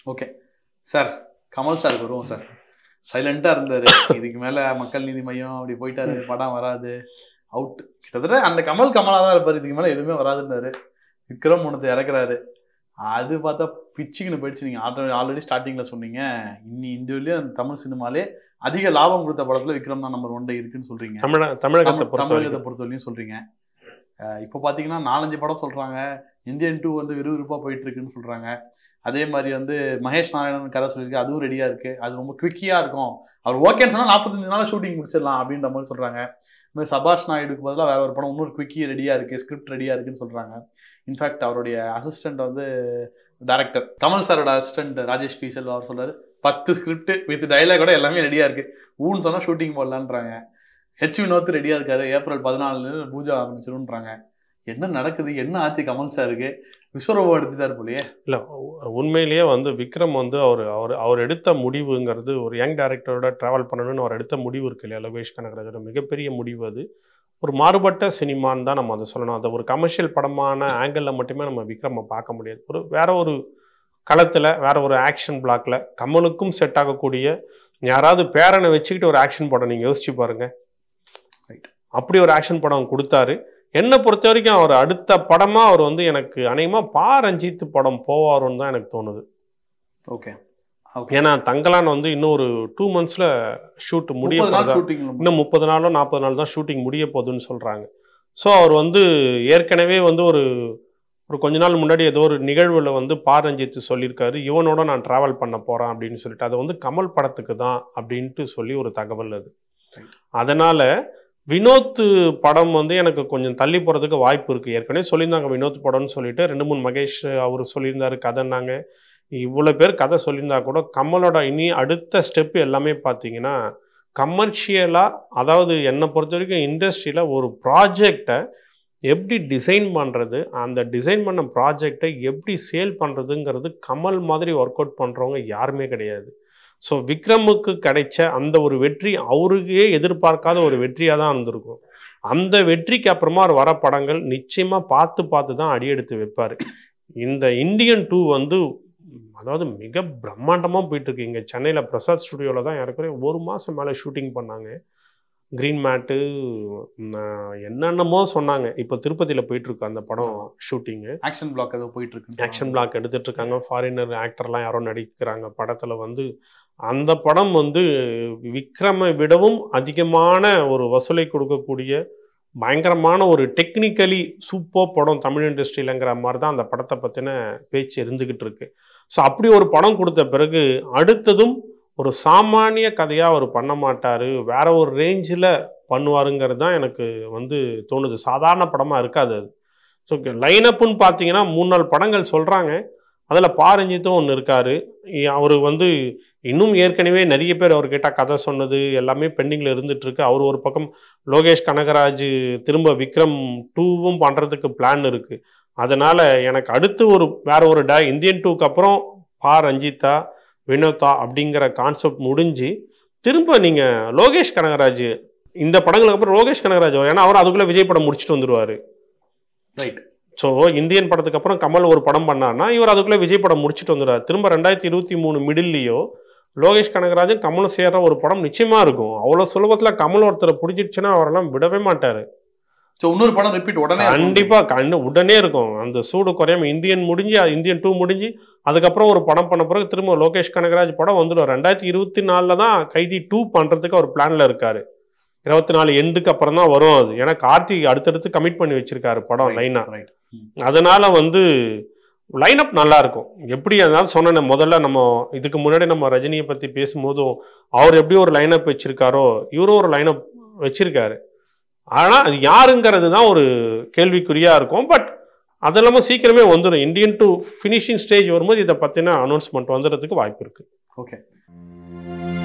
Okay sir Kamal sir வருவோம் sir சைலண்டா இருந்தாரு இதுக்கு மேல மக்கள் நீதி மையம் அப்படி போயிட்டாரு படம் வராது அவுட் கிட்டத்தட்ட அந்த கமல் கமலா தான் இருப்பாரு இதுக்கு மேல எதுவுமே வராதுன்றாரு விக்ரம் ஒன்று இறக்குறாரு அது பார்த்தா பிச்சுக்குன்னு போயிடுச்சு நீங்க ஆல்ரெடி ஸ்டார்டிங்ல சொன்னீங்க இன்னி இந்தியாவிலேயே அந்த தமிழ் சினிமாலே அதிக லாபம் கொடுத்த படத்துல விக்ரம் தான் நம்பர் ஒன் இருக்குன்னு சொல்றீங்க தமிழ தமிழகத்தை தமிழ்- பொறுத்த தமிழகத்தை வரைக்கும் பொறுத்தவரையும் சொல்றீங்க அஹ் இப்போ பாத்தீங்கன்னா நாலஞ்சு படம் சொல்றாங்க இந்தியன் டூ வந்து விறுவிறுப்பா போயிட்டு இருக்குன்னு சொல்றாங்க அதே மாதிரி வந்து மகேஷ் நாராயணன் கதை சொல்லியிருக்கு அதுவும் ரெடியா இருக்கு அது ரொம்ப குவிக்கியா இருக்கும் அவர் ஓகேன்னு சொன்னா நாற்பத்தஞ்சு நாள் ஷூட்டிங் முடிச்சிடலாம் அப்படின்ற மாதிரி சொல்றாங்க இந்த மாதிரி சபாஷ் நாயுடுக்கு பதிலாக வேற ஒரு படம் இன்னொரு குவிக்கி ரெடியா இருக்கு ஸ்கிரிப்ட் ரெடியா இருக்குன்னு சொல்றாங்க இன்ஃபேக்ட் அவருடைய அசிஸ்டன்ட் வந்து டைரக்டர் கமல் சாரோட அசிஸ்டன்ட் ராஜேஷ் பி செல்வா அவர் சொல்றாரு பத்து ஸ்கிரிப்ட் வித் டைலாக் கூட எல்லாமே ரெடியா இருக்கு ஊன்னு சொன்னா ஷூட்டிங் போடலான்றாங்க ஹெச் வினோத் ரெடியா இருக்காரு ஏப்ரல் பதினாலுல பூஜா ஆரம்பிச்சிருன்றாங்க என்ன நடக்குது என்ன ஆச்சு கமல் சாருக்கு விஸ்வரூபம் எடுத்துட்டாரு போலயே இல்ல உ- உண்மையிலேயே வந்து விக்ரம் வந்து அவர் அவர் அவர் எடுத்த முடிவுங்கிறது ஒரு யங் டைரக்டரோட டிராவல் பண்ணணும்னு அவர் எடுத்த முடிவு இருக்கு இல்லையா லோகேஷ் கனகராஜோட மிகப்பெரிய முடிவு அது ஒரு மாறுபட்ட சினிமான்னு தான் நம்ம அதை சொல்லணும் அதை ஒரு கமர்ஷியல் படமான ஆங்கிளில் மட்டுமே நம்ம விக்ரமை பார்க்க முடியாது ஒரு வேற ஒரு களத்தில் வேற ஒரு ஆக்ஷன் பிளாக்ல கமலுக்கும் செட் ஆகக்கூடிய யாராவது பேரனை வச்சுக்கிட்டு ஒரு ஆக்ஷன் படம் நீங்கள் யோசிச்சு பாருங்க Right. அப்படி ஒரு ஆக்ஷன் படம் கொடுத்தாரு என்னை பொறுத்த வரைக்கும் அவர் அடுத்த படமா அவர் வந்து எனக்கு அநேகமாக பா ரஞ்சித் படம் போவாருன்னு தான் எனக்கு தோணுது ஓகே ஏன்னா தங்கலான் வந்து இன்னும் ஒரு டூ மந்த்ஸ்ல ஷூட் முடிய முப்பது நாள் போறதா ஷூட்டிங் இன்னும் முப்பது நாளோ நாற்பது நாள் தான் ஷூட்டிங் முடிய போகுதுன்னு சொல்றாங்க ஸோ அவர் வந்து ஏற்கனவே வந்து ஒரு ஒரு கொஞ்ச நாள் முன்னாடி ஏதோ ஒரு நிகழ்வில் வந்து பா ரஞ்சித் சொல்லியிருக்காரு இவனோட நான் டிராவல் பண்ண போறேன் அப்படின்னு சொல்லிட்டு அது வந்து கமல் படத்துக்கு தான் அப்படின்ட்டு சொல்லி ஒரு தகவல் அது Right. அதனால வினோத் படம் வந்து எனக்கு கொஞ்சம் தள்ளி போறதுக்கு வாய்ப்பு இருக்கு ஏற்கனவே சொல்லியிருந்தாங்க வினோத் படம்னு சொல்லிட்டு ரெண்டு மூணு மகேஷ் அவர் சொல்லியிருந்தாரு கதைன்னாங்க இவ்வளோ பேர் கதை சொல்லியிருந்தா கூட கமலோட இனி அடுத்த ஸ்டெப் எல்லாமே பார்த்தீங்கன்னா கமர்ஷியலாக அதாவது என்னை பொறுத்த வரைக்கும் இண்டஸ்ட்ரியில் ஒரு ப்ராஜெக்டை எப்படி டிசைன் பண்ணுறது அந்த டிசைன் பண்ண ப்ராஜெக்டை எப்படி சேல் பண்ணுறதுங்கிறது கமல் மாதிரி ஒர்க் அவுட் பண்ணுறவங்க யாருமே கிடையாது ஸோ விக்ரமுக்கு கிடைச்ச அந்த ஒரு வெற்றி அவருக்கே எதிர்பார்க்காத ஒரு வெற்றியாக தான் இருந்திருக்கும் அந்த வெற்றிக்கு அப்புறமா அவர் வர படங்கள் நிச்சயமாக பார்த்து பார்த்து தான் அடியெடுத்து வைப்பார் இந்த இந்தியன் டூ வந்து அதாவது மிக பிரம்மாண்டமாக போயிட்டு இருக்கு இங்கே சென்னையில் பிரசாத் ஸ்டுடியோவில் தான் ஏறக்குறைய ஒரு மாதம் மேலே ஷூட்டிங் பண்ணாங்க க்ரீன் மேட்டு என்னென்னமோ சொன்னாங்க இப்போ திருப்பதியில் போயிட்டு இருக்கு அந்த படம் ஷூட்டிங்கு ஆக்ஷன் பிளாக் ஏதோ போயிட்டு இருக்கு ஆக்ஷன் பிளாக் எடுத்துட்டு இருக்காங்க ஃபாரினர் ஆக்டர்லாம் யாரோ நடிக்கிறாங்க படத்தில் வந்து அந்த படம் வந்து விக்ரமை விடவும் அதிகமான ஒரு வசூலை கொடுக்கக்கூடிய பயங்கரமான ஒரு டெக்னிக்கலி சூப்பர் படம் தமிழ் இண்டஸ்ட்ரியிலங்கிற மாதிரி தான் அந்த படத்தை பற்றின பேச்சு இருந்துக்கிட்டு இருக்கு ஸோ அப்படி ஒரு படம் கொடுத்த பிறகு அடுத்ததும் ஒரு சாமானிய கதையாக அவர் பண்ண மாட்டார் வேற ஒரு ரேஞ்சில் பண்ணுவாருங்கிறது தான் எனக்கு வந்து தோணுது சாதாரண படமாக இருக்காது அது ஸோ லைனப்புன்னு பார்த்தீங்கன்னா மூணு நாலு படங்கள் சொல்கிறாங்க அதில் பாரஞ்சித்தும் ஒன்று இருக்கார் அவர் வந்து இன்னும் ஏற்கனவே நிறைய பேர் அவர்கிட்ட கதை சொன்னது எல்லாமே பெண்டிங்கில் இருந்துட்டு இருக்கு அவர் ஒரு பக்கம் லோகேஷ் கனகராஜ் திரும்ப விக்ரம் டூவும் பண்ணுறதுக்கு பிளான் இருக்கு அதனால எனக்கு அடுத்து ஒரு வேற ஒரு டே இந்தியன் டூக்கு அப்புறம் பா ரஞ்சிதா வினோதா அப்படிங்கிற கான்செப்ட் முடிஞ்சு திரும்ப நீங்கள் லோகேஷ் கனகராஜ் இந்த படங்களுக்கு அப்புறம் லோகேஷ் கனகராஜ் வரும். ஏன்னா அவர் அதுக்குள்ளே விஜய் படம் முடிச்சுட்டு வந்துருவாரு ரைட் ஸோ இந்தியன் படத்துக்கு அப்புறம் கமல் ஒரு படம் பண்ணார்னா இவர் அதுக்குள்ளே விஜய் படம் முடிச்சுட்டு வந்துடுறாரு திரும்ப ரெண்டாயிரத்தி இருபத்தி மூணு மிடில்லையோ லோகேஷ் கனகராஜன் கமலும் சேர்ற ஒரு படம் நிச்சயமா இருக்கும் அவ்வளோ சுலபத்தில் கமல் ஒருத்தரை பிடிச்சிருச்சுன்னா அவரெல்லாம் விடவே மாட்டார் ஸோ இன்னொரு படம் ரிப்பீட் உடனே இருக்கும். கண்டிப்பா கண்டு உடனே இருக்கும் அந்த சூடு குறையாம இந்தியன் முடிஞ்சு அது இந்தியன் டூ முடிஞ்சு அதுக்கப்புறம் ஒரு படம் பண்ண பிறகு திரும்ப லோகேஷ் கனகராஜ் படம் வந்துடும் ரெண்டாயிரத்தி இருபத்தி நாலில் தான் கைதி டூ பண்ணுறதுக்கு அவர் பிளான்ல இருக்காரு இருபத்தி நாலு எண்டுக்கு அப்புறம் தான் வரும் அது ஏன்னா கார்த்திக் அடுத்தடுத்து கமிட் பண்ணி வச்சிருக்காரு படம் Right, லைனா right. ம். அதனால வந்து லைனப் நல்லா இருக்கும் எப்படி இருந்தாலும் சொன்னேன் முதல்ல நம்ம இதுக்கு முன்னாடி நம்ம ரஜினியை பத்தி பேசும்போதும் அவர் எப்படி ஒரு லைனப் வச்சிருக்காரோ இவரும் ஒரு லைனப் வச்சிருக்காரு ஆனா அது யாருங்கிறது தான் ஒரு கேள்விக்குறியா இருக்கும் பட் அது இல்லாமல் சீக்கிரமே வந்துடும் இந்தியன் டு ஃபினிஷிங் ஸ்டேஜ் வரும்போது இதை பத்தின அனௌன்ஸ்மெண்ட் வந்துடுறதுக்கு வாய்ப்பு இருக்கு ஓகே